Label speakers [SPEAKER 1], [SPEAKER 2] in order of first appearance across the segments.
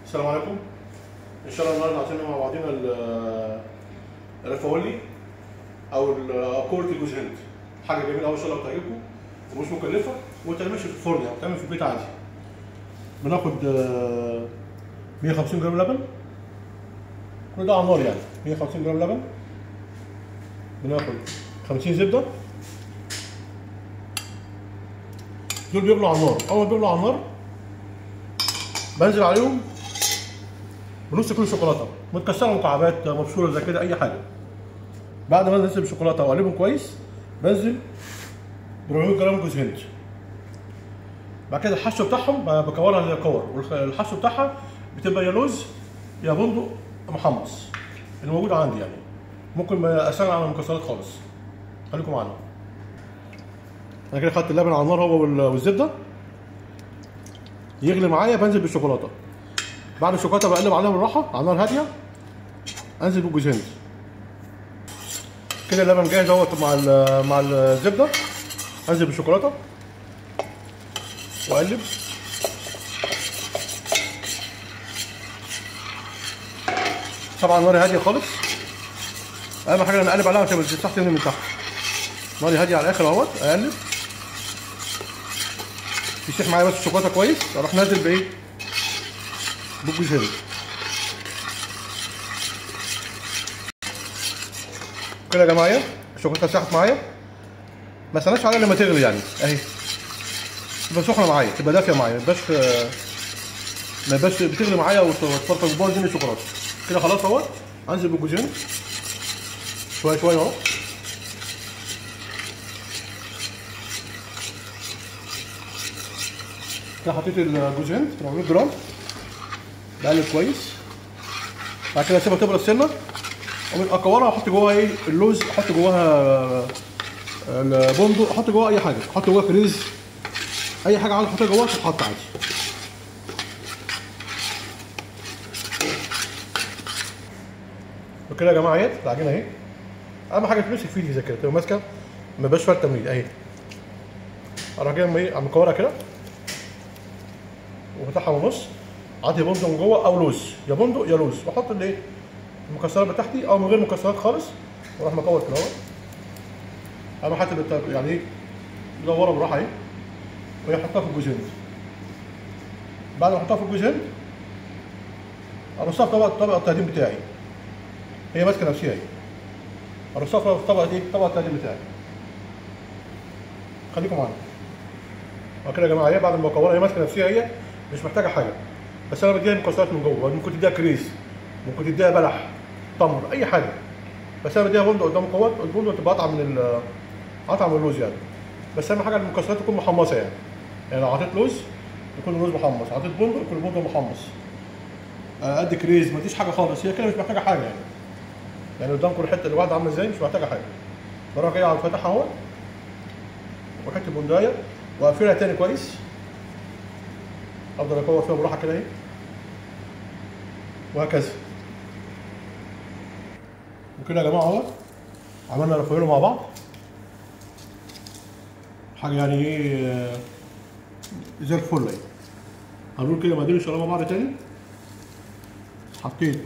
[SPEAKER 1] السلام عليكم ان شاء الله النهارده عايزين مع بعضينا ال- الرفاولي او ال- كوره الجوز هند حاجه جميله قوي ان شاء الله بتعجبكم ومش مكلفه وما بتعملش في الفرن يعني بتعمل في البيت عادي بناخد آه، 150 جرام لبن كل ده على النار يعني 150 جرام لبن بناخد 50 زبده دول بيغلوا على النار اول ما بيغلوا على النار بنزل عليهم بنص كيلو شوكولاته متكسره مكعبات مبشوره زي كده اي حاجه بعد ما انزل بالشوكولاته واقلبهم كويس بنزل ب 400 جرام جوز هند بعد كده الحشو بتاعهم ب- بكورها زي كور والحشو بتاعها بتبقى يا لوز يا بندق محمص اللي موجود عندي يعني ممكن ما استغنى عن المكسرات خالص خليكم معانا انا كده خدت اللبن على النار هو وال- والزبده يغلي معايا بنزل بالشوكولاته بعد الشوكولاته بقلب عليها بالراحه على نار هاديه انزل بالجوز هند كده اللبن جاهز اهوت مع ال- مع الزبده انزل بالشوكولاته واقلب طبعا ناري هاديه خالص اهم حاجه ان اقلب عليها عشان ما تفتحش من تحت ناري هاديه على الاخر اهوت اقلب يسيح معايا بس الشوكولاته كويس اروح نازل بايه بالجوز هند كده يا جماعه الشوكولاته ساحت معايا ما استناش عليها لما تغلي يعني اهي تبقى سخنه معايا تبقى دافيه معايا ما يبقاش ما يبقاش بتغلي معايا وتفرفر جوه الدنيا الشوكولاته كده خلاص اهوت انزل بالجوز هند شويه شويه اهو كده حطيت الجوز هند 400 جرام بقلب كويس بعد كده اسيبها تبرد سنه اكورها واحط جواها ايه اللوز احط جواها البندق احط جواها اي حاجه احط جواها كريز اي حاجه عايز احطها جواها تتحط عادي وكده يا جماعه اهي العجينه اهي اهم حاجه تمسك في ايدي زي كده تبقى ماسكه ما يبقاش فيها تمرير اهي اروح جاي ايه مكورها كده وفتحها من النص عادي بندق من جوه او لوز يا بندق يا لوز واحط الايه المكسرات بتاعتي او من غير مكسرات خالص واروح مكور كده اهو اهم حاجه تبقى يعني ايه مدوره بالراحه اهي وهي احطها في الجوز هند بعد ما احطها في الجوز هند ارصها في طبق طبق التقديم بتاعي هي ماسكه نفسها اهي ارصها في طبق ايه طبق التقديم بتاعي خليكم معانا وكده يا جماعه هي بعد ما اكورها هي ماسكه نفسها هي مش محتاجه حاجه بس انا بديها مكسرات من جوه ممكن تديها كريز ممكن تديها بلح تمر اي حاجه بس انا بديها بندق قدام قوات البندق تبقى اطعم من ال اطعم من اللوز يعني بس اهم حاجه المكسرات تكون محمصه يعني يعني لو حطيت لوز يكون اللوز محمص حطيت بندق يكون البندق محمص آه، قد كريز ما تديش حاجه خالص هي كده مش محتاجه حاجه يعني يعني قدامكم الحته اللي واحده عامله ازاي مش محتاجه حاجه بروح جاي على الفتح اهو وحته بندايه واقفلها تاني كويس افضل اكور فيها براحه كده اهي وهكذا وكده يا جماعه اهو عملنا رفايله مع بعض حاجه يعني ايه آه، زي الفل اهي هنقول كده مقادير ان شاء الله مع بعض تاني حطيت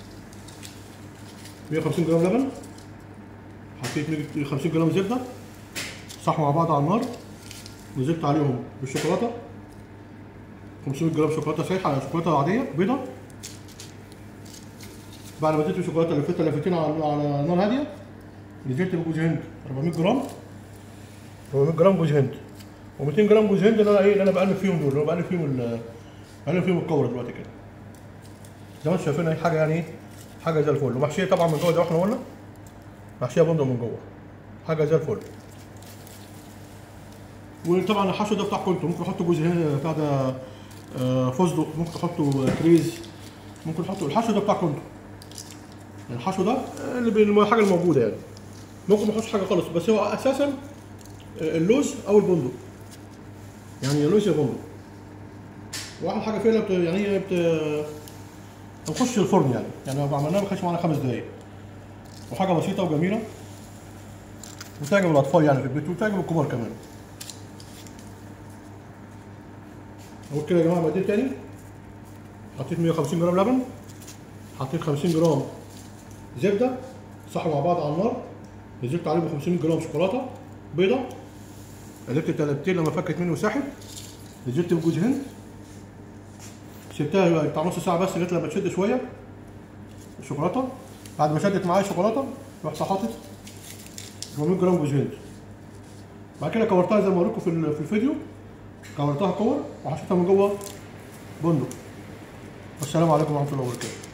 [SPEAKER 1] 150 جرام لبن حطيت 150 جرام زبده صحوا مع بعض على النار نزلت عليهم بالشوكولاته 500 جرام شوكولاته سايحه شوكولاته عاديه بيضه بعد ما اديت الشوكولاته لفتها لفتين على على نار هاديه نزلت بجوز هند 400 جرام 400 جرام جوز هند و200 جرام جوز هند اللي انا ايه اللي انا بقلب فيهم دول اللي انا بقلب فيهم ال- بقلب فيهم الكوره دلوقتي كده زي ما انتم شايفين اهي حاجه يعني ايه حاجه زي الفل ومحشيه طبعا من جوه زي ما احنا قلنا محشيه بندق من جوه حاجه زي الفل وطبعا الحشو ده بتاعكم انتوا ممكن تحطوا جوز هند بتاع ده آه، فستق ممكن تحطوا كريز ممكن تحطوا الحشو ده بتاعكم انتوا يعني الحشو ده اللي بال- الحاجه الموجوده يعني ممكن ما تحطش حاجه خالص بس هو اساسا آه، اللوز او البندق يعني يا لوز يا بندق واحد حاجه فيها بت... يعني هي بت... بنخش الفرن يعني يعني لو عملناها ما خدش معانا خمس دقايق وحاجه بسيطه وجميله وتعجب الاطفال يعني في البيت وتعجب الكبار كمان اقول كده يا جماعه مقادير تاني حطيت 150 جرام لبن حطيت 50 جرام زبده صحوا مع بعض على النار نزلت عليهم 500 جرام شوكولاته بيضه قلبت التلاتين لما فكت منه وساحت نزلت بجوز هند سبتها بتاع نص ساعه بس لغايه لما تشد شويه الشوكولاته بعد ما شدت معايا الشوكولاته رحت حاطط 400 جرام جوز هند بعد كده كورتها زي ما وريتكم في ال- في الفيديو كورتها كور وحطيتها من جوه بندق والسلام عليكم ورحمه الله وبركاته